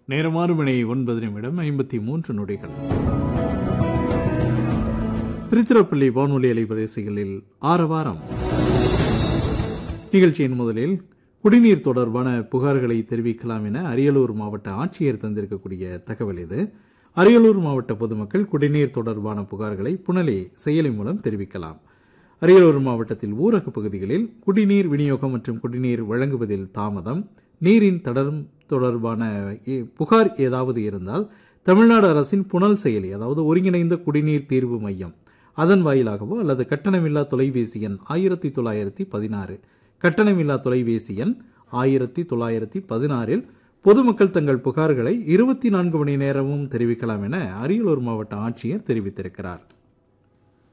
நேரம் ஆறு மணி ஒன்பது நிமிடம் ஐம்பத்தி மூன்று நொடிகள் திருச்சிராப்பள்ளி வானொலி அலைவரிசைகளில் ஆரவாரம் நிகழ்ச்சியின் முதலில் குடிநீர் தொடர்பான புகார்களை தெரிவிக்கலாம் என அரியலூர் மாவட்ட ஆட்சியர் தந்திருக்கக்கூடிய தகவல் இது அரியலூர் மாவட்ட பொதுமக்கள் குடிநீர் தொடர்பான புகார்களை புனலே செயலி மூலம் தெரிவிக்கலாம் அரியலூர் மாவட்டத்தில் ஊரக பகுதிகளில் குடிநீர் விநியோகம் மற்றும் குடிநீர் வழங்குவதில் தாமதம் நீரின் தடம் தொடர்பான ஏ- புகார் ஏதாவது இருந்தால் தமிழ்நாடு அரசின் புனல் செயலி அதாவது ஒருங்கிணைந்த குடிநீர் தீர்வு மையம் அதன் வாயிலாகவோ அல்லது கட்டணமில்லா தொலைபேசி எண் ஆயிரத்தி தொள்ளாயிரத்தி பதினாறு கட்டணமில்லா தொலைபேசி எண் ஆயிரத்தி தொள்ளாயிரத்தி பதினாறில் பொதுமக்கள் தங்கள் புகார்களை இருபத்தி நான்கு மணி நேரமும் தெரிவிக்கலாம் என அரியலூர் மாவட்ட ஆட்சியர் தெரிவித்திருக்கிறார்